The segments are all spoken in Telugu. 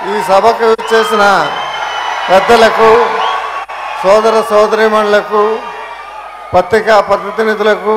ఈ సభకు చేసిన పెద్దలకు సోదర సోదరీమణులకు పత్రికా ప్రతినిధులకు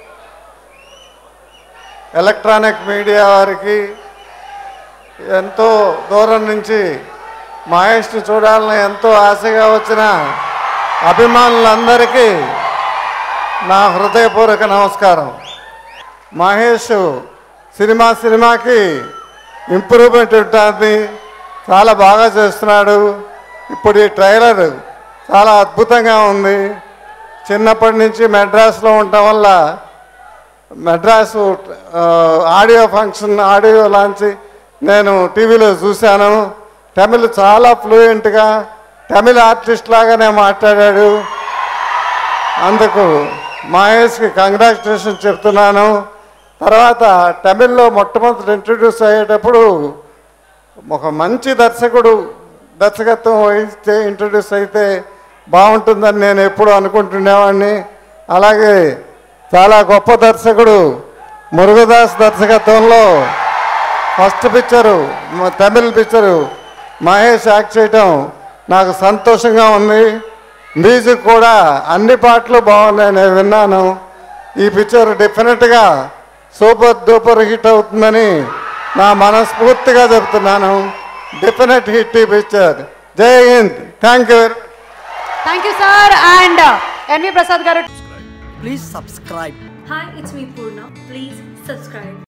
ఎలక్ట్రానిక్ మీడియా వారికి ఎంతో దూరం నుంచి మహేష్ని చూడాలని ఎంతో ఆశగా వచ్చిన అభిమానులందరికీ నా హృదయపూర్వక నమస్కారం మహేష్ సినిమా సినిమాకి ఇంప్రూవ్మెంట్ ఉంటుంది చాలా బాగా చేస్తున్నాడు ఇప్పుడు ఈ ట్రైలర్ చాలా అద్భుతంగా ఉంది చిన్నప్పటి నుంచి మెడ్రాస్లో ఉండటం వల్ల మెడ్రాసు ఆ, ఆడియో ఫంక్షన్ ఆడియో లాంచ్ నేను టీవీలో చూశాను తమిళ్ చాలా ఫ్లూయెంట్గా తమిళ ఆర్టిస్ట్ లాగానే మాట్లాడాడు అందుకు మహేష్కి కంగ్రాచులేషన్ చెప్తున్నాను తర్వాత తమిళ్లో మొట్టమొదటి ఇంట్రడ్యూస్ అయ్యేటప్పుడు ఒక మంచి దర్శకుడు దర్శకత్వం వహిస్తే ఇంట్రడ్యూస్ అయితే బాగుంటుందని నేను ఎప్పుడు అనుకుంటుండేవాడిని అలాగే చాలా గొప్ప దర్శకుడు మురుగదాస్ దర్శకత్వంలో ఫస్ట్ పిక్చరు మ- తమిళ్ పిక్చరు మహేష్ యాక్ట్ చేయటం నాకు సంతోషంగా ఉంది మ్యూజిక్ కూడా అన్ని పాటలు బాగున్నాయి నేను విన్నాను ఈ పిక్చర్ డెఫినెట్గా సూపర్ డూపర్ హిట్ అవుతుందని నా మనస్ఫూర్తిగా చెప్తున్నాను డెఫినెట్ హిట్ ఈ picture Jai Hind thank you thank you sir and N V Prasad garu Please subscribe. Hi, it's me Purna. Please subscribe.